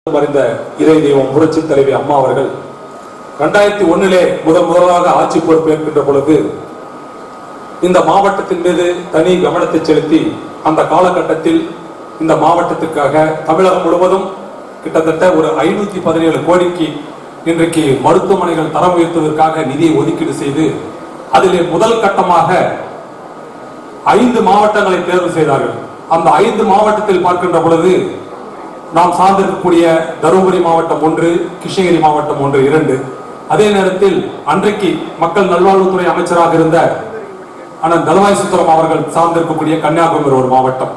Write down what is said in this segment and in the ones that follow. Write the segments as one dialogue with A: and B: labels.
A: மறைந்த இறை தெய்வம் புரட்சி தலைவி அம்மா அவர்கள் ரெண்டாயிரத்தி ஒண்ணிலே முதல் முதலாக ஆட்சி பொறுப்பேற்கின்ற பொழுது இந்த மாவட்டத்தின் மீது தனி கவனத்தை செலுத்தி அந்த காலகட்டத்தில் இந்த மாவட்டத்திற்காக தமிழகம் முழுவதும் கிட்டத்தட்ட ஒரு ஐநூத்தி பதினேழு கோடிக்கு இன்றைக்கு மருத்துவமனைகள் தரம் உயர்த்துவதற்காக நிதியை ஒதுக்கீடு செய்து அதிலே முதல் கட்டமாக ஐந்து மாவட்டங்களை தேர்வு செய்தார்கள் அந்த ஐந்து மாவட்டத்தில் பார்க்கின்ற பொழுது நாம் சார்ந்திருக்கக்கூடிய தருமபுரி மாவட்டம் ஒன்று கிருஷ்ணகிரி மாவட்டம் ஒன்று இரண்டு அதே நேரத்தில் அன்றைக்கு மக்கள் நல்வாழ்வுத்துறை அமைச்சராக இருந்த அண்ணன் தலவாய் சுந்தரம் அவர்கள் சார்ந்திருக்கக்கூடிய கன்னியாகுமரி ஒரு மாவட்டம்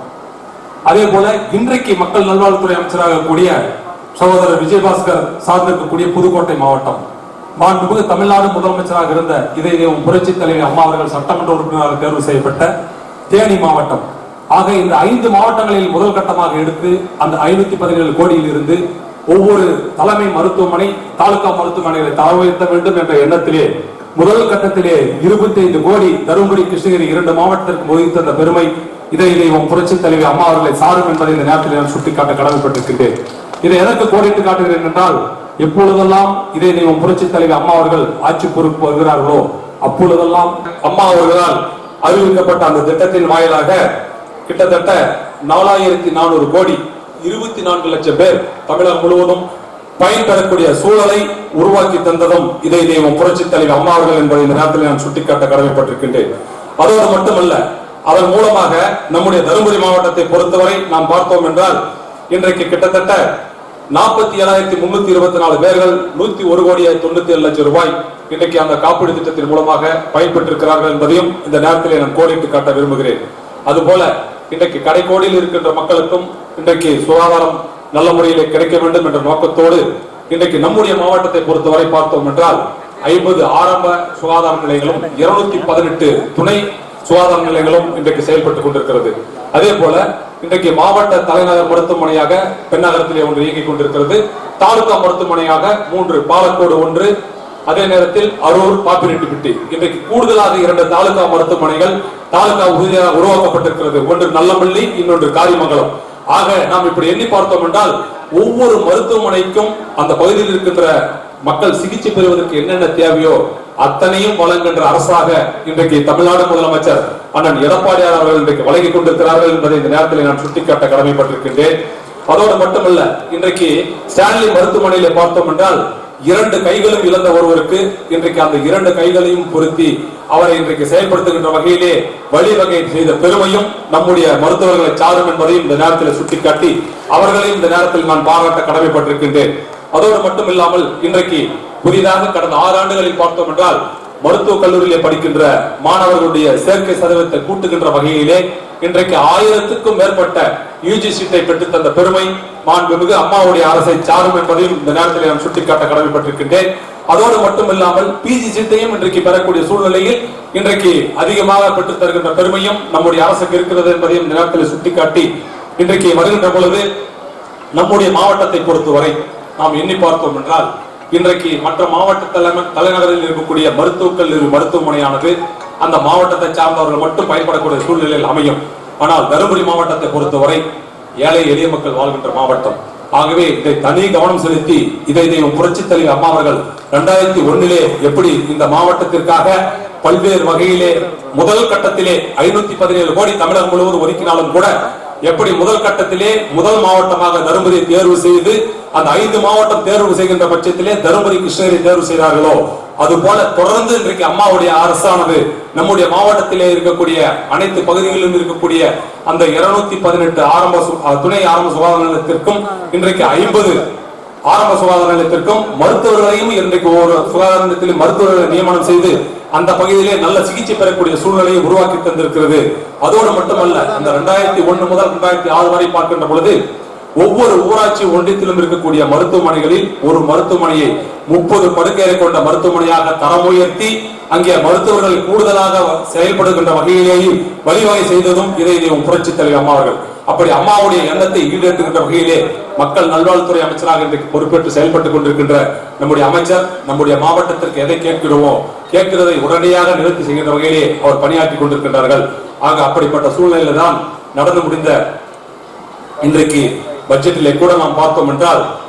A: அதே போல இன்றைக்கு மக்கள் நல்வாழ்வுத்துறை அமைச்சராக கூடிய சகோதரர் விஜயபாஸ்கர் சார்ந்திருக்கக்கூடிய புதுக்கோட்டை மாவட்டம் மாண்புமிகு தமிழ்நாடு முதலமைச்சராக இருந்த இதய தெய்வம் புரட்சி தலைவி அம்மா அவர்கள் சட்டமன்ற உறுப்பினராக தேர்வு செய்யப்பட்ட தேனி மாவட்டம் ஆக இந்த ஐந்து மாவட்டங்களில் முதல் கட்டமாக எடுத்து அந்த ஐநூத்தி பதினேழு கோடியில் இருந்து ஒவ்வொரு தலைமை மருத்துவமனை தாலுகா மருத்துவமனைகளை தர உயர்த்த வேண்டும் என்ற எண்ணத்திலே முதல் கட்டத்திலே இருபத்தி ஐந்து கோடி தருமபுரி கிருஷ்ணகிரி இரண்டு மாவட்டத்திற்கு ஒதுக்கி தந்த பெருமை இதய தெய்வம் புரட்சி தலைவி அம்மா அவர்களை சாரும் என்பதை இந்த நேரத்தில் நான் சுட்டிக்காட்ட கடமைப்பட்டிருக்கின்றேன் இதை எதற்கு கோடிட்டு காட்டுகிறேன் என்றால் எப்பொழுதெல்லாம் இதய தெய்வம் புரட்சி தலைவி அம்மா அவர்கள் ஆட்சி பொறுப்பு வருகிறார்களோ அப்பொழுதெல்லாம் அம்மா அவர்களால் அறிவிக்கப்பட்ட அந்த திட்டத்தின் வாயிலாக கிட்டத்தட்ட நாலாயிரத்தி நானூறு கோடி இருபத்தி நான்கு லட்சம் பேர் தமிழகம் முழுவதும் பயன்பெறக்கூடிய சூழலை உருவாக்கி தந்ததும் இதய தெய்வம் புரட்சி தலைவி அம்மா அவர்கள் என்பதை இந்த நேரத்தில் நான் சுட்டிக்காட்ட கடமைப்பட்டிருக்கின்றேன் அதோடு மட்டுமல்ல அதன் மூலமாக நம்முடைய தருமபுரி மாவட்டத்தை பொறுத்தவரை நாம் பார்த்தோம் என்றால் இன்றைக்கு கிட்டத்தட்ட நாற்பத்தி ஏழாயிரத்தி முன்னூத்தி இருபத்தி நாலு பேர்கள் நூத்தி ஒரு கோடியே தொண்ணூத்தி ஏழு லட்சம் ரூபாய் இன்றைக்கு அந்த காப்பீடு திட்டத்தின் மூலமாக பயன்பெற்றிருக்கிறார்கள் என்பதையும் இந்த நேரத்திலே நான் கோடிட்டு காட்ட விரும்புகிறேன் அதுபோல இன்றைக்கு கடைக்கோடியில் இருக்கின்ற மக்களுக்கும் இன்றைக்கு சுகாதாரம் நல்ல முறையில் கிடைக்க வேண்டும் என்ற நோக்கத்தோடு இன்றைக்கு நம்முடைய மாவட்டத்தை பொறுத்தவரை பார்த்தோம் என்றால் ஐம்பது ஆரம்ப சுகாதார நிலையங்களும் இருநூத்தி பதினெட்டு துணை சுகாதார நிலையங்களும் இன்றைக்கு செயல்பட்டுக் கொண்டிருக்கிறது அதே போல இன்றைக்கு மாவட்ட தலைநகர் மருத்துவமனையாக பெண்ணகரத்திலே ஒன்று இயங்கிக் கொண்டிருக்கிறது தாலுகா மருத்துவமனையாக மூன்று பாலக்கோடு ஒன்று அதே நேரத்தில் அரூர் பாப்பிரெட்டிப்பட்டி இன்றைக்கு கூடுதலாக இரண்டு தாலுகா மருத்துவமனைகள் தாலுகா உறுதியாக உருவாக்கப்பட்டிருக்கிறது ஒன்று நல்லமல்லி இன்னொன்று காரிமங்கலம் ஆக நாம் இப்படி எண்ணி பார்த்தோம் என்றால் ஒவ்வொரு மருத்துவமனைக்கும் அந்த பகுதியில் இருக்கின்ற மக்கள் சிகிச்சை பெறுவதற்கு என்னென்ன தேவையோ அத்தனையும் வழங்குகின்ற அரசாக இன்றைக்கு தமிழ்நாடு முதலமைச்சர் அண்ணன் எடப்பாடியார் அவர்கள் இன்றைக்கு வழங்கிக் கொண்டிருக்கிறார்கள் என்பதை இந்த நேரத்தில் நான் சுட்டிக்காட்ட கடமைப்பட்டிருக்கின்றேன் அதோடு மட்டுமல்ல இன்றைக்கு ஸ்டான்லி மருத்துவமனையில பார்த்தோம் என்றால் இரண்டு கைகளும் இழந்த ஒருவருக்கு இன்றைக்கு அந்த இரண்டு கைகளையும் பொருத்தி அவரை இன்றைக்கு செயல்படுத்துகின்ற வகையிலே வழிவகை செய்த பெருமையும் நம்முடைய மருத்துவர்களை சாரும் என்பதையும் இந்த நேரத்தில் சுட்டிக்காட்டி அவர்களையும் இந்த நேரத்தில் நான் பாராட்ட கடமைப்பட்டிருக்கின்றேன் அதோடு மட்டும் இல்லாமல் இன்றைக்கு புதிதாக கடந்த ஆறு ஆண்டுகளில் பார்த்தோம் என்றால் மருத்துவக் கல்லூரியிலே படிக்கின்ற மாணவர்களுடைய சேர்க்கை சதவீதத்தை கூட்டுகின்ற வகையிலே இன்றைக்கு ஆயிரத்துக்கும் மேற்பட்ட யூஜி சீட்டை பெற்று தந்த பெருமை மாண்புமிகு அம்மாவுடைய அரசை சாரும் என்பதையும் இந்த நேரத்தில் நான் சுட்டிக்காட்ட கடமைப்பட்டிருக்கின்றேன் அதோடு மட்டுமில்லாமல் பிஜி சீட்டையும் இன்றைக்கு பெறக்கூடிய சூழ்நிலையில் இன்றைக்கு அதிகமாக பெற்றுத் தருகின்ற பெருமையும் நம்முடைய அரசுக்கு இருக்கிறது என்பதையும் இந்த நேரத்தில் சுட்டிக்காட்டி இன்றைக்கு வருகின்ற பொழுது நம்முடைய மாவட்டத்தை பொறுத்தவரை நாம் எண்ணி பார்த்தோம் என்றால் இன்றைக்கு மற்ற மாவட்ட தலைமை தலைநகரில் இருக்கக்கூடிய மருத்துவக் கல்லூரி மருத்துவமனையானது அந்த மாவட்டத்தை சார்ந்தவர்கள் மட்டும் பயன்படக்கூடிய சூழ்நிலையில் அமையும் ஆனால் தருமபுரி மாவட்டத்தை பொறுத்தவரை ஏழை எளிய மக்கள் வாழ்கின்ற மாவட்டம் ஆகவே இதை தனி கவனம் செலுத்தி இதை தெய்வம் புரட்சி தலைவி அம்மா அவர்கள் இரண்டாயிரத்தி ஒன்னிலே எப்படி இந்த மாவட்டத்திற்காக பல்வேறு வகையிலே முதல் கட்டத்திலே ஐநூத்தி பதினேழு கோடி தமிழகம் முழுவதும் ஒதுக்கினாலும் கூட எப்படி முதல் கட்டத்திலே முதல் மாவட்டமாக தருமபுரி தேர்வு செய்து அந்த ஐந்து மாவட்டம் தேர்வு செய்கின்ற பட்சத்திலே தருமபுரி கிருஷ்ணகிரி தேர்வு செய்தார்களோ அது போல தொடர்ந்து இன்றைக்கு அம்மாவுடைய அரசானது நம்முடைய மாவட்டத்திலே இருக்கக்கூடிய அனைத்து பகுதிகளிலும் இருக்கக்கூடிய அந்த இருநூத்தி பதினெட்டு ஆரம்ப சு- அஹ், துணை ஆரம்ப சுகாதார நிலையத்திற்கும் இன்றைக்கு ஐம்பது ஆரம்ப சுகாதார நிலையத்திற்கும் மருத்துவர்களையும் இன்றைக்கு ஒரு சுகாதார நிலையத்தில் மருத்துவர்களை நியமனம் செய்து அந்த பகுதியிலே நல்ல சிகிச்சை பெறக்கூடிய சூழ்நிலையை உருவாக்கி தந்திருக்கிறது அதோடு மட்டுமல்ல அந்த ரெண்டாயிரத்தி ஒண்ணு முதல் ரெண்டாயிரத்தி ஆறு வரை பார்க்கின்ற பொழுது ஒவ்வொரு ஊராட்சி ஒன்றியத்திலும் இருக்கக்கூடிய மருத்துவமனைகளில் ஒரு மருத்துவமனையை முப்பது படுக்கைகளை கொண்ட மருத்துவமனையாக தரம் உயர்த்தி அங்கே மருத்துவர்கள் கூடுதலாக செயல்படுகின்ற வகையிலேயும் வழிவகை செய்ததும் இதை தெய்வம் புரட்சி தலைவர் அம்மா அவர்கள் அப்படி அம்மாவுடைய எண்ணத்தை ஈடேற்றுகின்ற வகையிலே மக்கள் நல்வாழ்வுத்துறை அமைச்சராக இன்றைக்கு பொறுப்பேற்று செயல்பட்டுக் கொண்டிருக்கின்ற நம்முடைய அமைச்சர் நம்முடைய மாவட்டத்திற்கு எதை கேட்கிறோமோ கேட்கிறதை உடனடியாக நிறுத்தி செய்கின்ற வகையிலே அவர் பணியாற்றி கொண்டிருக்கின்றார்கள் ஆக அப்படிப்பட்ட சூழ்நிலையில தான் நடந்து முடிந்த இன்றைக்கு பட்ஜெட்டிலே கூட நாம் பார்த்தோம் என்றால்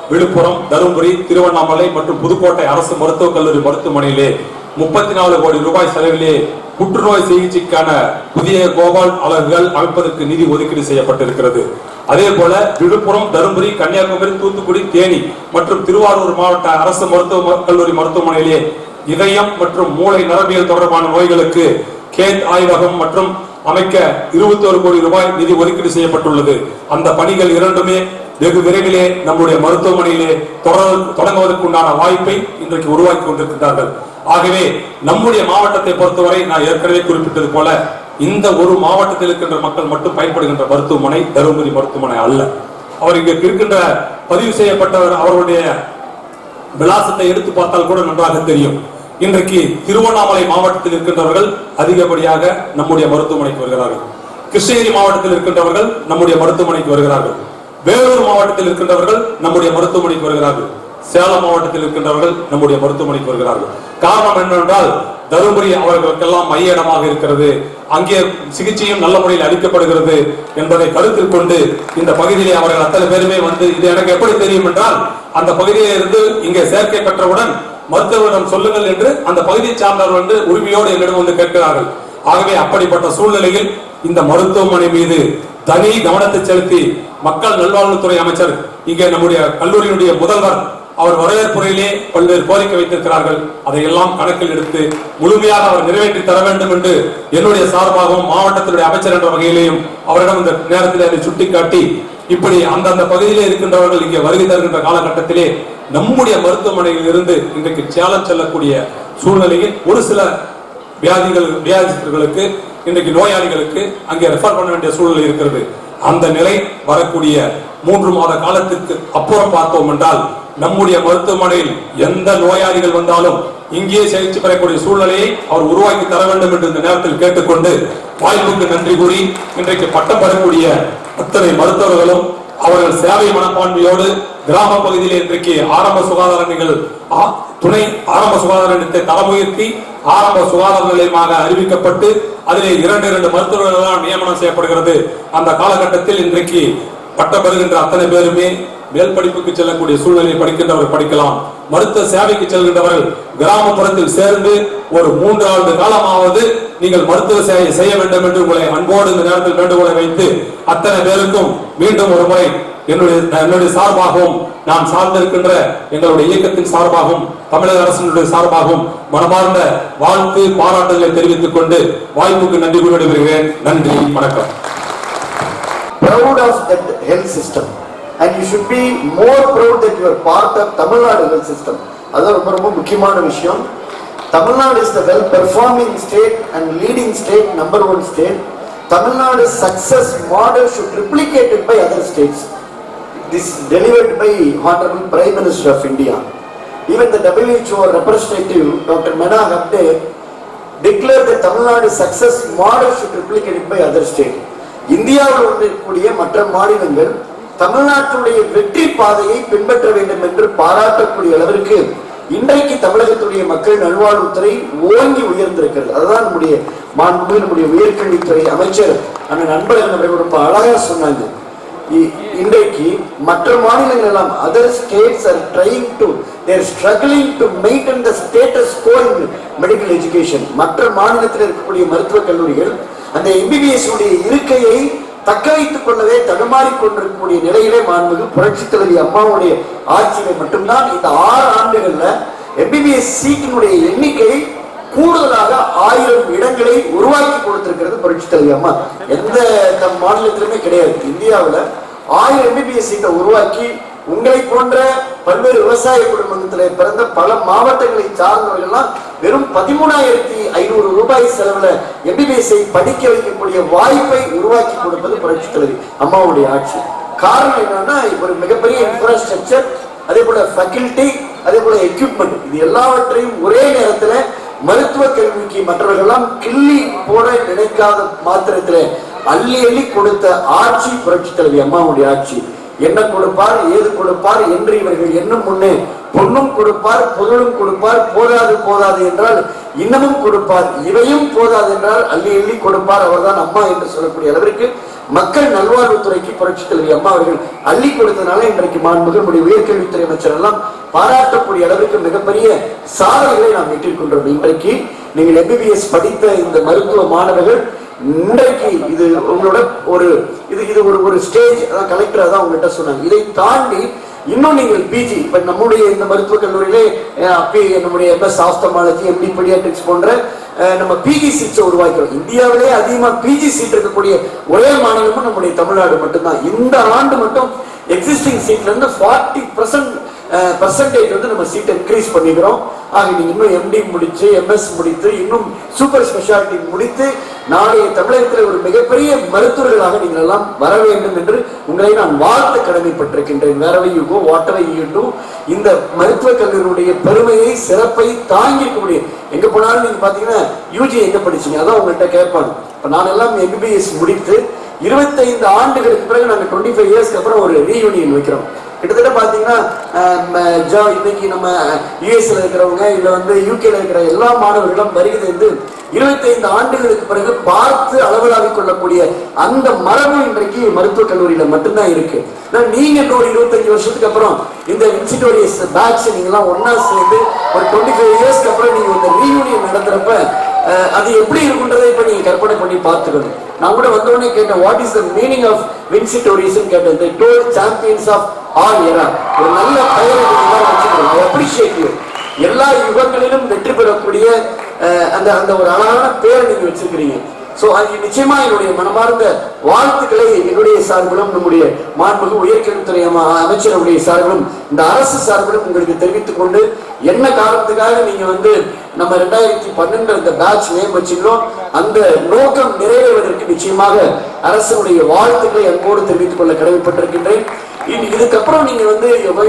A: விழுப்புரம் தருமபுரி திருவண்ணாமலை மற்றும் புதுக்கோட்டை அரசு மருத்துவக் கல்லூரி மருத்துவமனையிலே முப்பத்தி நாலு கோடி ரூபாய் செலவிலே புற்றுநோய் சிகிச்சைக்கான புதிய கோபால் அலகுகள் அமைப்பதற்கு நிதி ஒதுக்கீடு செய்யப்பட்டிருக்கிறது அதே போல விழுப்புரம் தருமபுரி கன்னியாகுமரி தூத்துக்குடி தேனி மற்றும் திருவாரூர் மாவட்ட அரசு மருத்துவ கல்லூரி மருத்துவமனையிலே இதயம் மற்றும் மூளை நரம்பியல் தொடர்பான நோய்களுக்கு கேத் ஆய்வகம் மற்றும் அமைக்க இருபத்தி ஒரு கோடி ரூபாய் நிதி ஒதுக்கீடு செய்யப்பட்டுள்ளது அந்த பணிகள் இரண்டுமே வெகு விரைவிலே நம்முடைய மருத்துவமனையிலே தொடர் தொடங்குவதற்குண்டான வாய்ப்பை இன்றைக்கு உருவாக்கி கொண்டிருக்கிறார்கள் ஆகவே நம்முடைய மாவட்டத்தை பொறுத்தவரை நான் ஏற்கனவே குறிப்பிட்டது போல இந்த ஒரு மாவட்டத்தில் இருக்கின்ற மக்கள் மட்டும் பயன்படுகின்ற மருத்துவமனை தருமபுரி மருத்துவமனை அல்ல அவர் இங்கு இருக்கின்ற பதிவு செய்யப்பட்டவர் அவருடைய விலாசத்தை எடுத்து பார்த்தால் கூட நன்றாக தெரியும் இன்றைக்கு திருவண்ணாமலை மாவட்டத்தில் இருக்கின்றவர்கள் அதிகப்படியாக நம்முடைய மருத்துவமனைக்கு வருகிறார்கள் கிருஷ்ணகிரி மாவட்டத்தில் இருக்கின்றவர்கள் நம்முடைய மருத்துவமனைக்கு வருகிறார்கள் வேலூர் மாவட்டத்தில் இருக்கின்றவர்கள் நம்முடைய மருத்துவமனைக்கு வருகிறார்கள் சேலம் மாவட்டத்தில் இருக்கின்றவர்கள் நம்முடைய மருத்துவமனைக்கு வருகிறார்கள் காரணம் என்னவென்றால் தருமபுரி அவர்களுக்கெல்லாம் மைய இடமாக இருக்கிறது அங்கே சிகிச்சையும் நல்ல முறையில் அளிக்கப்படுகிறது என்பதை கருத்தில் கொண்டு இந்த பகுதியிலே அவர்கள் அத்தனை பேருமே வந்து இது எனக்கு எப்படி தெரியும் என்றால் அந்த பகுதியிலே இருந்து இங்கே சேர்க்கை பெற்றவுடன் மருத்துவரிடம் சொல்லுங்கள் என்று அந்த பகுதியை சார்ந்தவர்கள் வந்து உரிமையோடு என்னிடம் வந்து கேட்கிறார்கள் ஆகவே அப்படிப்பட்ட சூழ்நிலையில் இந்த மருத்துவமனை மீது தனி கவனத்தை செலுத்தி மக்கள் நல்வாழ்வுத்துறை அமைச்சர் இங்கே நம்முடைய கல்லூரியினுடைய முதல்வர் அவர் வரவேற்புரையிலே பல்வேறு கோரிக்கை வைத்திருக்கிறார்கள் அதையெல்லாம் கணக்கில் எடுத்து முழுமையாக அவர் நிறைவேற்றி தர வேண்டும் என்று என்னுடைய சார்பாகவும் மாவட்டத்தினுடைய அமைச்சர் என்ற வகையிலேயும் அவரிடம் இந்த நேரத்தில் அதை சுட்டிக்காட்டி இப்படி அந்தந்த பகுதியிலே இருக்கின்றவர்கள் இங்கே வருகை தருகின்ற காலகட்டத்திலே நம்முடைய மருத்துவமனையில் இருந்து இன்றைக்கு சேலம் செல்லக்கூடிய சூழ்நிலையில் ஒரு சில வியாதிகள் வியாதிகளுக்கு இன்றைக்கு நோயாளிகளுக்கு அங்கே ரெஃபர் பண்ண வேண்டிய சூழ்நிலை இருக்கிறது அந்த நிலை வரக்கூடிய மூன்று மாத காலத்திற்கு அப்புறம் பார்த்தோம் என்றால் நம்முடைய மருத்துவமனையில் எந்த நோயாளிகள் வந்தாலும் இங்கேயே சிகிச்சை பெறக்கூடிய சூழ்நிலையை அவர் உருவாக்கி தர வேண்டும் என்று இந்த நேரத்தில் கேட்டுக்கொண்டு வாய்ப்புக்கு நன்றி கூறி இன்றைக்கு பட்டம் பெறக்கூடிய அத்தனை மருத்துவர்களும் அவர்கள் சேவை மனப்பான்மையோடு கிராம பகுதியில் இன்றைக்கு ஆரம்ப சுகாதார நிலையங்கள் ஆ- துணை ஆரம்ப சுகாதார நிலையத்தை தரம் உயர்த்தி ஆரம்ப சுகாதார நிலையமாக அறிவிக்கப்பட்டு அதிலே இரண்டு இரண்டு மருத்துவர்கள் எல்லாம் நியமனம் செய்யப்படுகிறது அந்த காலகட்டத்தில் இன்றைக்கு பட்டம் பெறுகின்ற அத்தனை பேருமே மேல் படிப்புக்கு செல்லக்கூடிய சூழ்நிலையை படிக்கின்றவர் படிக்கலாம் மருத்துவ சேவைக்கு செல்கின்றவர்கள் கிராமப்புறத்தில் சேர்ந்து ஒரு மூன்று ஆண்டு காலமாவது நீங்கள் மருத்துவ சேவை செய்ய வேண்டும் என்று உங்களை அன்போடு இந்த நேரத்தில் வேண்டுகோளை வைத்து அத்தனை பேருக்கும் மீண்டும் ஒரு முறை என்னுடைய என்னுடைய சார்பாகவும் நான் சார்ந்திருக்கின்ற எங்களுடைய இயக்கத்தின் சார்பாகவும் தமிழக அரசினுடைய சார்பாகவும் மனமார்ந்த வாழ்த்து பாராட்டுகளை தெரிவித்துக் கொண்டு வாய்ப்புக்கு நன்றி கூறி விடைபெறுகிறேன் நன்றி வணக்கம்
B: proud of that health system and you should be more proud that you are part of Tamil Nadu health system அது ரொம்ப ரொம்ப முக்கியமான விஷயம் Tamil Nadu is the well performing state and leading state number one state Tamil Nadu success model should replicated by other states this delivered by Honorable Prime Minister of India. Even the WHO representative, Dr. Mena Habde, declared that Tamil Nadu success model should replicate it by other state. இந்தியாவில் இருக்கக்கூடிய மற்ற மாநிலங்கள் தமிழ்நாட்டுடைய வெற்றி பாதையை பின்பற்ற வேண்டும் என்று பாராட்டக்கூடிய அளவிற்கு இன்றைக்கு தமிழகத்துடைய மக்கள் நல்வாழ்வுத்துறை ஓங்கி உயர்ந்திருக்கிறது அதுதான் நம்முடைய மாண்புமிகு நம்முடைய உயர்கல்வித்துறை அமைச்சர் அண்ணன் நண்பர்கள் அவர்கள் ரொம்ப அழகா சொன்னாங்க இ- இன்றைக்கு மற்ற மாநிலங்கள் எல்லாம் other states are trying to they're struggling to maintain the status quo in medical education மற்ற மாநிலத்தில் இருக்கக்கூடிய மருத்துவக் கல்லூரிகள் அந்த எம்பிபிஎஸ் உடைய இருக்கையை தக்க வைத்துக் கொள்ளவே தடுமாறிக் கொண்டிருக்கக்கூடிய நிலையிலே மாண்புமிகு புரட்சி தலைவி அம்மாவுடைய ஆட்சியில மட்டும்தான் இந்த ஆறு ஆண்டுகள்ல எம்பிபிஎஸ் சீட்டினுடைய எண்ணிக்கை கூடுதலாக ஆயிரம் இடங்களை உருவாக்கி கொடுத்திருக்கிறது புரட்சி தலைவி அம்மா எந்த நம் மாநிலத்திலுமே கிடையாது இந்தியாவுல ஆயிரம் எம்பிபிஎஸ் சீட்டை உருவாக்கி உங்களை போன்ற பல்வேறு விவசாய குடும்பத்திலே பிறந்த பல மாவட்டங்களை சார்ந்தவர்கள்லாம் வெறும் பதிமூணாயிரத்தி ஐநூறு ரூபாய் செலவுல எம்பிபிஎஸ்ஐ படிக்க வைக்கக்கூடிய வாய்ப்பை உருவாக்கி கொடுப்பது புரட்சி தலைவி அம்மாவுடைய ஆட்சி காரணம் என்னன்னா ஒரு மிகப்பெரிய இன்ஃப்ராஸ்ட்ரக்சர் அதே போல ஃபேக்கல்டி அதே போல எக்யூப்மெண்ட் இது எல்லாவற்றையும் ஒரே நேரத்துல மருத்துவ கல்விக்கு மற்றவர்கள்லாம் கிள்ளி போட நினைக்காத மாத்திரத்துல அள்ளி அள்ளி கொடுத்த ஆட்சி புரட்சி தலைவி அம்மாவுடைய ஆட்சி என்ன கொடுப்பார் ஏது கொடுப்பார் என்று இவர்கள் எண்ணும் முன்னே பொன்னும் கொடுப்பார் பொருளும் கொடுப்பார் போதாது போதாது என்றால் இன்னமும் கொடுப்பார் இவையும் போதாது என்றால் அள்ளி அள்ளி கொடுப்பார் அவர்தான் அம்மா என்று சொல்லக்கூடிய அளவிற்கு மக்கள் நல்வாழ்வுத்துறைக்கு புரட்சித் தலைவி அம்மா அவர்கள் அள்ளி கொடுத்தனால இன்றைக்கு மாண்புகள் நம்முடைய உயர்கல்வித்துறை அமைச்சர் எல்லாம் பாராட்டக்கூடிய அளவுக்கு மிகப்பெரிய சாதனைகளை நாம் எட்டிருக்கின்றோம் இன்றைக்கு நீங்கள் எம்பிபிஎஸ் படித்த இந்த மருத்துவ மாணவர்கள் இன்றைக்கு இது உங்களோட ஒரு இது இது ஒரு ஒரு ஸ்டேஜ் அதான் கலெக்டர் தான் உங்ககிட்ட சொன்னாங்க இதை தாண்டி இன்னும் நீங்கள் பிஜி இப்ப நம்முடைய இந்த மருத்துவக் கல்லூரியிலே அஹ், அப்பி நம்முடைய எம்எஸ் ஆஸ்தமாலஜி எம்டி பீடியாட்ரிக்ஸ் போன்ற அஹ், நம்ம பிஜி சீட்ஸை உருவாக்கிறோம் இந்தியாவிலே அதிகமா பிஜி சீட் இருக்கக்கூடிய ஒரே மாநிலமும் நம்முடைய தமிழ்நாடு மட்டும்தான் இந்த ஆண்டு மட்டும் எக்ஸிஸ்டிங் சீட்ல இருந்து ஃபார்ட்டி பர்சன்ட் பர்சன்டேஜ் வந்து நம்ம சீட் இன்க்ரீஸ் பண்ணிக்கிறோம் ஆக நீங்க இன்னும் எம்டி முடிச்சு எம்எஸ் முடித்து இன்னும் சூப்பர் ஸ்பெஷாலிட்டி முடித்து நாளைய தமிழகத்தில் ஒரு மிகப்பெரிய மருத்துவர்களாக நீங்கள் எல்லாம் வர வேண்டும் என்று உங்களை நான் வாழ்த்த கடமைப்பட்டிருக்கின்றேன் wherever you go whatever you do இந்த மருத்துவக் கல்லூரியுடைய பெருமையை சிறப்பை தாங்கி இருக்கக்கூடிய எங்க போனாலும் நீங்க பாத்தீங்கன்னா யூஜி எங்க படிச்சீங்க அதான் உங்கள்கிட்ட கேட்பாங்க இப்ப நான் எல்லாம் எம்பிபிஎஸ் முடித்து இருபத்தைந்து ஆண்டுகளுக்கு பிறகு நாங்க டுவெண்ட்டி ஃபைவ் இயர்ஸ்க்கு அப்புறம் ஒரு ரீயூனியன் வைக்கிறோம் கிட்டத்தட்ட பாத்தீங்கன்னா அஹ், ம- ஜா- இன்னைக்கு நம்ம யூஎஸ்ல இருக்கிறவங்க இல்ல வந்து யூகேல இருக்கிற எல்லா மாணவர்களும் வருகை வந்து இருபத்தைந்து ஆண்டுகளுக்கு பிறகு பார்த்து அளவலாவிக் கொள்ளக்கூடிய அந்த மரபு இன்றைக்கு மருத்துவக் கல்லூரியில மட்டும்தான் இருக்கு ஆனா நீங்க இன்னொரு இருபத்தஞ்சு வருஷத்துக்கு அப்புறம் இந்த இன்ஸ்டிடியூரியஸ் பேட்ச் நீங்க எல்லாம் ஒன்னா சேர்ந்து ஒரு டுவெண்ட்டி ஃபைவ் இயர்ஸ்க்கு அப்புறம் நீங்க இந்த ரீயூனியன் நடத்துறப்ப அஹ், அது எப்படி இருக்குன்றதை இப்ப நீங்க கற்பனை பண்ணி பார்த்துக்கணும் நான் கூட வந்த உடனே கேட்டேன் what is the meaning of வின்சிட்டோரிஸ் கேட்டேன் the toll champions of all era ஒரு நல்ல பெயரை நீங்க வச்சுக்கணும் ஐ அப்ரிஷியேட் யூ எல்லா யுகங்களிலும் வெற்றி பெறக்கூடிய அஹ், அந்த அந்த ஒரு அழகான பேரை நீங்க வச்சிருக்கிறீங்க சோ அது நிச்சயமா என்னுடைய மனமார்ந்த வாழ்த்துக்களை என்னுடைய சார்பிலும் நம்முடைய மாண்புமிகு உயர்கல்வித்துறை அம- அமைச்சருடைய சார்பிலும் இந்த அரசு சார்பிலும் உங்களுக்கு தெரிவித்துக் கொண்டு என்ன காரணத்துக்காக நீங்க வந்து நம்ம ரெண்டாயிரத்தி பன்னெண்டு அந்த பேட்ச் நேம் வச்சிங்களோ அந்த நோக்கம் நிறைவேறுவதற்கு நிச்சயமாக அரசனுடைய வாழ்த்துக்களை அன்போடு தெரிவித்துக் கொள்ள கடமைப்பட்டிருக்கின்றேன் இனி இதுக்கப்புறம் நீங்க வந்து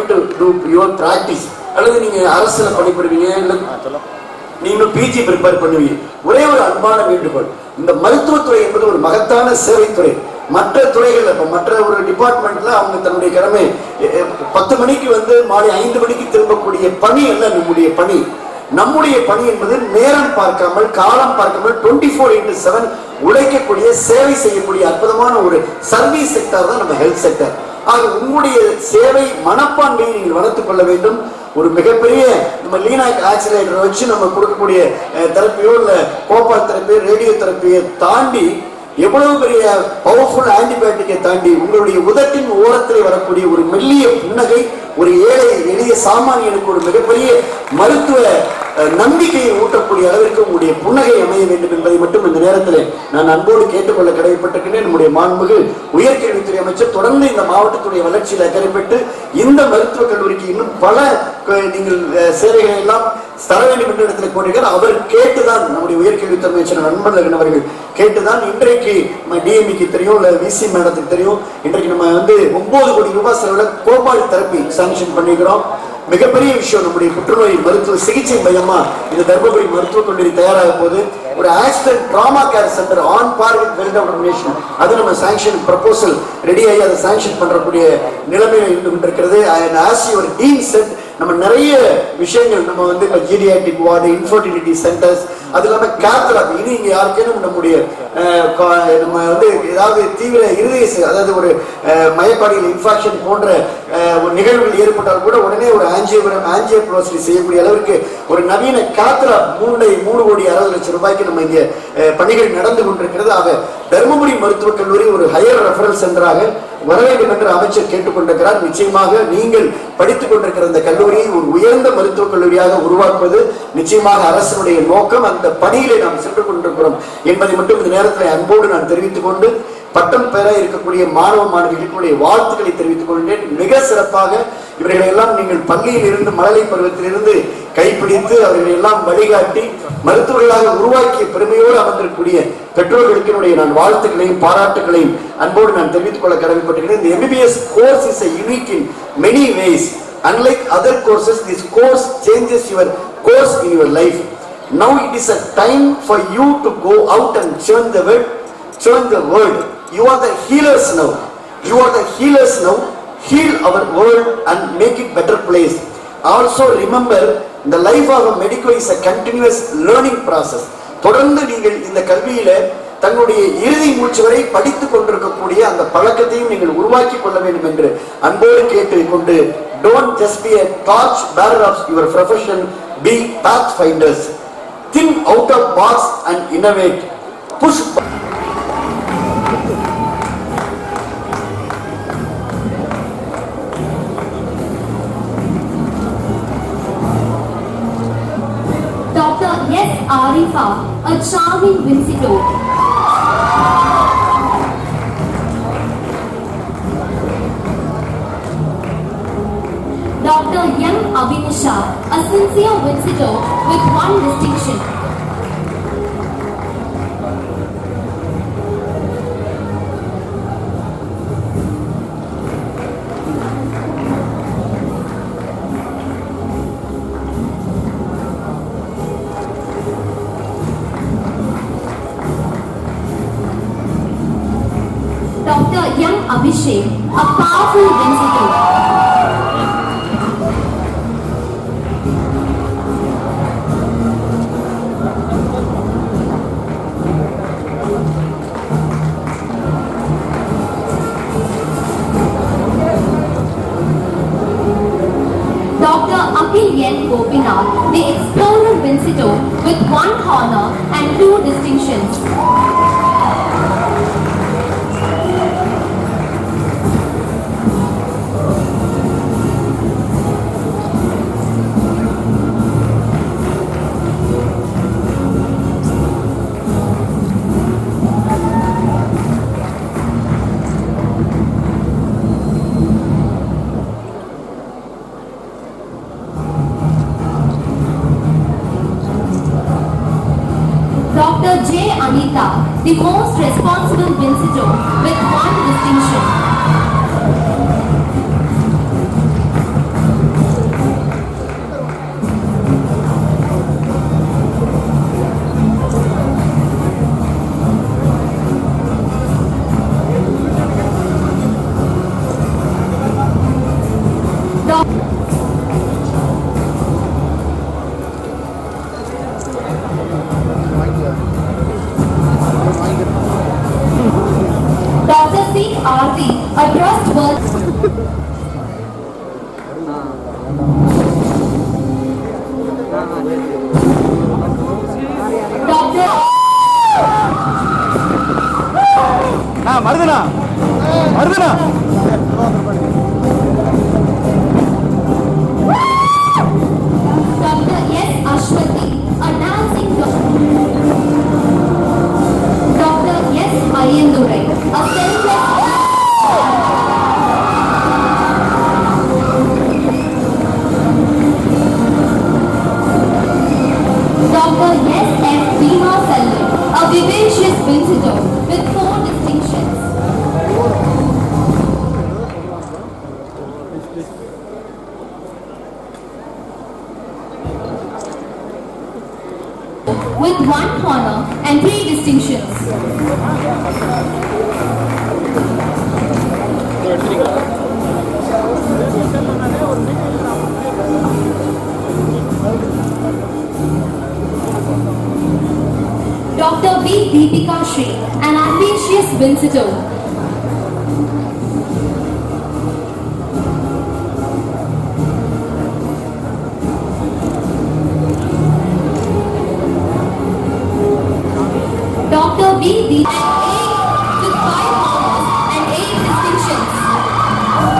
B: யுவர் பிராக்டிஸ் அல்லது நீங்க அரசுல பணிபுரிவீங்க இல்ல நீங்களும் பிஜி ப்ரிப்பேர் பண்ணுவீங்க ஒரே ஒரு அன்பான வேண்டுகோள் இந்த மருத்துவத்துறை என்பது ஒரு மகத்தான சேவைத்துறை மற்ற துறைகள்ல இப்ப மற்ற ஒரு டிபார்ட்மெண்ட்ல அவங்க தன்னுடைய கடமை எ- எ- பத்து மணிக்கு வந்து மாலை ஐந்து மணிக்கு திரும்பக்கூடிய பணி அல்ல நம்முடைய பணி நம்முடைய பணி என்பது நேரம் பார்க்காமல் காலம் பார்க்காமல் டுவெண்ட்டி ஃபோர் இன்டு செவன் உழைக்கக்கூடிய சேவை செய்யக்கூடிய அற்புதமான ஒரு சர்வீஸ் செக்டர் தான் நம்ம ஹெல்த் செக்டர் ஆக உங்களுடைய சேவை மனப்பான்மையை நீங்கள் வளர்த்துக் கொள்ள வேண்டும் ஒரு மிகப்பெரிய நம்ம லீனாக் ஆக்சிலேட்டரை வச்சு நம்ம கொடுக்கக்கூடிய தெரப்பியோ இல்ல கோபால் தெரப்பி ரேடியோ தெரப்பியை தாண்டி எவ்வளவு பெரிய பவர்ஃபுல் ஆன்டிபயோட்டிக்கை தாண்டி உங்களுடைய உதட்டின் ஓரத்தில் வரக்கூடிய ஒரு மெல்லிய புன்னகை ஒரு ஏழை எளிய சாமானியனுக்கு ஒரு மிகப்பெரிய மருத்துவ அஹ், நம்பிக்கையை ஊட்டக்கூடிய அளவிற்கு உங்களுடைய புன்னகை அமைய வேண்டும் என்பதை மட்டும் இந்த நேரத்தில் நான் அன்போடு கேட்டுக்கொள்ள கடமைப்பட்டிருக்கிறேன் நம்முடைய மாண்புமிகு உயர்கல்வித்துறை அமைச்சர் தொடர்ந்து இந்த மாவட்டத்துடைய வளர்ச்சியில் அக்கறைப்பட்டு இந்த மருத்துவக் கல்லூரிக்கு இன்னும் பல க- நீங்கள் அஹ், சேவைகளை எல்லாம் தர வேண்டும் என்ற இடத்துல போட்டிருக்கிறார் அவர் கேட்டுதான் நம்முடைய உயர்கல்வித்துறை அமைச்சர் நண்பர்கள் அவர்கள் கேட்டுதான் இன்றைக்கு நம்ம டிஎம்இக்கு தெரியும் இல்ல விசி மேடத்துக்கு தெரியும் இன்றைக்கு நம்ம வந்து ஒன்பது கோடி ரூபாய் செலவுல கோபால் தெரப்பி சாங்ஷன் பண்ணிக்கிறோம் மிகப்பெரிய விஷயம் நம்முடைய புற்றுநோய் மருத்துவ சிகிச்சை மையமா இந்த தர்மபுரி மருத்துவக் கல்லூரி தயாராக போது ஒரு accident trauma care centre on par with well development அது நம்ம சாங்ஷன் ப்ரப்போசல் ரெடி ஆகி அதை சாங்ஷன் பண்றக்கூடிய நிலைமையில் இருந்து கொண்டிருக்கிறது ஆஸ் ஒரு டீம் செட் நம்ம நிறைய விஷயங்கள் நம்ம வந்து இப்போ ஜீரியாட்டிக் வார்டு இன்ஃபர்டிலிட்டி சென்டர்ஸ் அது இல்லாம கேத்லாப் இனி இங்க யாருக்கேனும் நம்முடைய அஹ், கா- நம்ம வந்து ஏதாவது தீவிர இருதய செ- அதாவது ஒரு மயப்பாடியில் இன்ஃபாக்ஷன் போன்ற அஹ், ஒரு நிகழ்வுகள் ஏற்பட்டால் கூட உடனே ஒரு ஆஞ்சியோகிராம் ஆஞ்சியோப்ளோஸ்டி செய்யக்கூடிய அளவிற்கு ஒரு நவீன கேத்லாப் மூணு மூணு கோடி அறுபது லட்சம் ரூபாய்க்கு நம்ம இங்க அஹ், பணிகள் நடந்து கொண்டிருக்கிறது ஆக தருமபுரி மருத்துவக் கல்லூரி ஒரு ஹையர் ரெஃபரல் சென்டராக வர வேண்டும் என்று அமைச்சர் கேட்டுக்கொண்டிருக்கிறார் நிச்சயமாக நீங்கள் படித்துக் கொண்டிருக்கிற இந்த கல்லூரியை ஒரு உயர்ந்த மருத்துவக் கல்லூரியாக உருவாக்குவது நிச்சயமாக அரசனுடைய நோக்கம் அந்த பணியிலே நாம் சென்று கொண்டிருக்கிறோம் என்பதை மட்டும் இந்த நேரத்தில் அன்போடு நான் தெரிவித்துக் கொண்டு பட்டம் பெற இருக்கக்கூடிய மாணவ மாணவிகளுடைய வாழ்த்துக்களை தெரிவித்துக் கொள்கிறேன் மிக சிறப்பாக இவர்களை எல்லாம் நீங்கள் பள்ளியில் இருந்து மழலை பருவத்திலிருந்து கைப்பிடித்து அவர்களை எல்லாம் வழிகாட்டி மருத்துவர்களாக உருவாக்கிய பெருமையோடு அமர்ந்திருக்கக்கூடிய பெற்றோர்களுக்கு என்னுடைய நான் வாழ்த்துக்களையும் பாராட்டுகளையும் அன்போடு நான் தெரிவித்துக் கொள்ள கடமைப்பட்டிருக்கிறேன் இந்த MBBS course is a unique in many ways unlike other courses this course changes your course in your life now it is a time for you to go out and churn the world churn the world you are the healers now you are the healers now heal our world and make it better place. Also remember, the life of a medico is a continuous learning process. தொடர்ந்து நீங்கள் இந்த கல்வியில தங்களுடைய இறுதி மூச்சு வரை படித்துக் கொண்டிருக்கக்கூடிய அந்த பழக்கத்தையும் நீங்கள் உருவாக்கி கொள்ள வேண்டும் என்று அன்போடு கேட்டுக் கொண்டு don't just be a torch bearer of your profession be pathfinders think out of box and innovate push
C: Dr. S. Arifa, a charming visitor. Dr. M. Avinisha, a sincere visitor with one distinction. Dr. M. Abhishek, a powerful visitor. Dr. Akhil N. Gopinath, the explorer visitor with one honor and two distinctions. Dr. J. Anita, the most responsible visitor with one distinction. Doc- Dr. C. Arti, a trustworthy. Dr.
D: Ah மருதுனா மருதுனா
C: Dr. S. Ashwati, a dancing doctor. Dr. S. Ayendurai, a selfless. Dr. S. F. Bhima Selvan, a vivacious visitor with four distinctions. with one honor and three distinctions. Dr. B. Deepika Shri, an ambitious visitor. Dr. B. Deepika and eight with five honors and eight distinctions.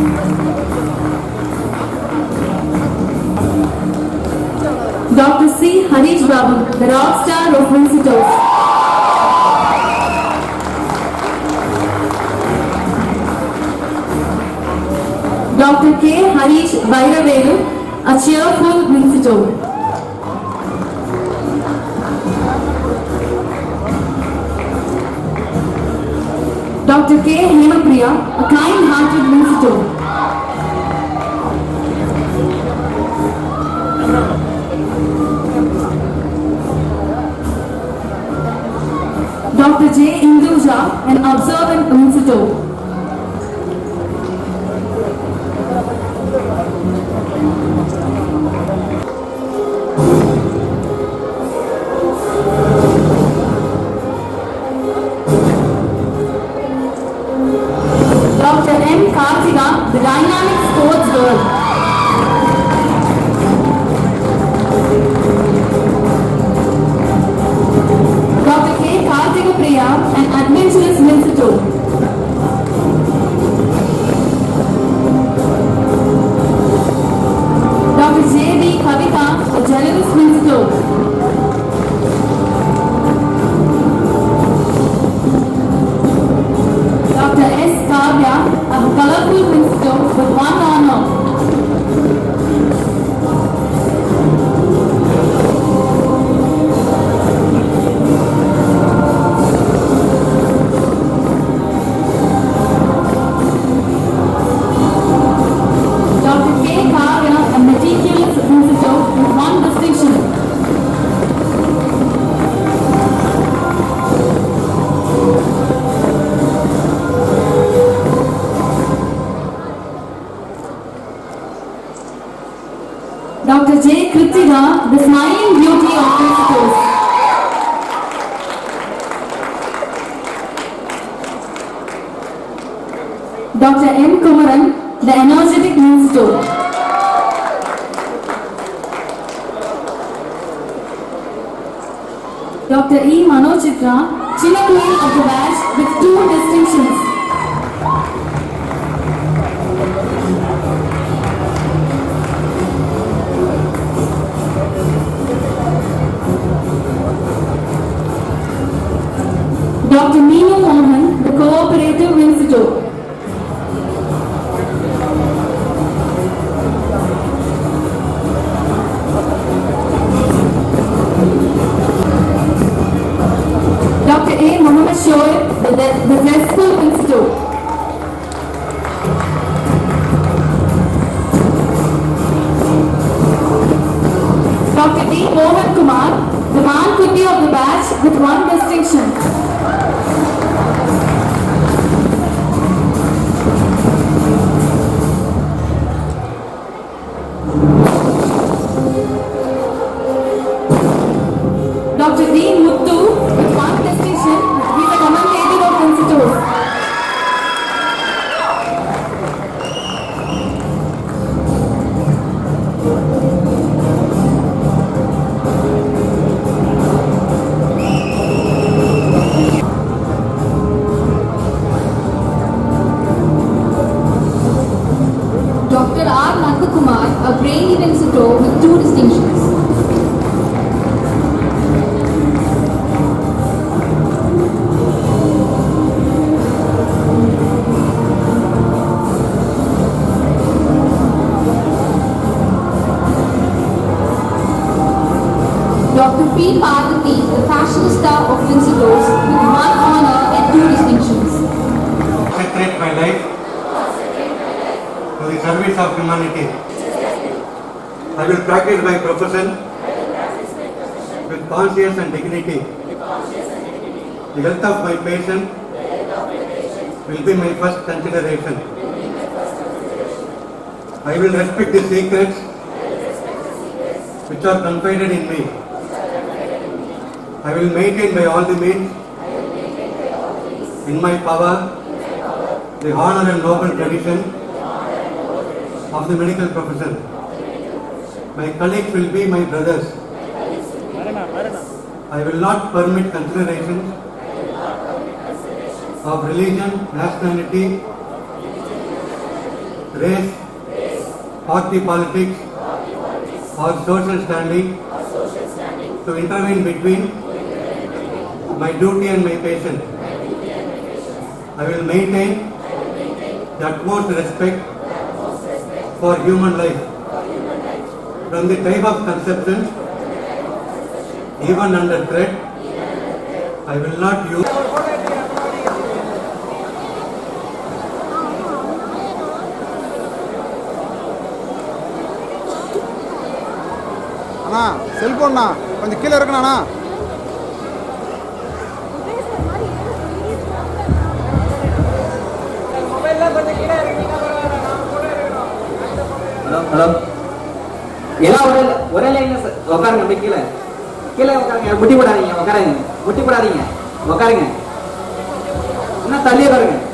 C: Dr. C. Harish Babu, the rock star of Visitors. Dr. K. Harish Bairavelu, a cheerful visitor. Dr. K. Hemapriya, a kind-hearted visitor. Dr. J. Induja, an observant visitor. Dr. M. Kartika, the dynamic sports girl. Dr. K. Kartika Priya, an adventurous visitor. Dr. J. B. Kavita, a generous visitor. Dr. S. Kavya, a colorful visitor with one honor. Dr. K. Kavya, a meticulous visitor with one distinction. Dr. J. Kritika, the smiling beauty of visitors. Dr. M. Kumaran, the energetic visitor. Dr. E. Manochitra, Chinna Queen of the batch with two distinctions. Dr. Meenu Mohan, the cooperative visitor. Dr. A. Mohammed Shoaib, the, the, the zestful visitor. Dr. D. Mohan Kumar, the man could be of the batch with one distinction. Dr. D. Muttu, with one distinction, he's a commentator of visitors. Dr. R. Nandakumar, a brainy visitor with two distinctions. Dr. P. Parvati, the fashionista of visitors with one honor and two distinctions.
E: consecrate my life to the service of humanity. I will practice my profession with conscience and dignity. The health of my patient will be my first consideration. I will respect the secrets which are confided in me. I will maintain by all the means in my power the honor and noble tradition of the medical profession. My colleagues will be my brothers. I will not permit considerations of religion, nationality, race, party politics, or social standing to intervene between my duty and my patient. I will maintain the utmost respect for human life from the time of conception even under threat. I will not use
D: அண்ணா செல்போன்ண்ணா கொஞ்சம் கீழே இருக்கணாண்ணா
F: hello hello எல்லாம் ஒரே ஒரே லைன்ல ச- உட்காருங்க அப்படியே கீழே கீழே உட்காருங்க முட்டி போடாதீங்க உட்காருங்க முட்டி போடாதீங்க உட்காருங்க என்ன தள்ளியே பாருங்க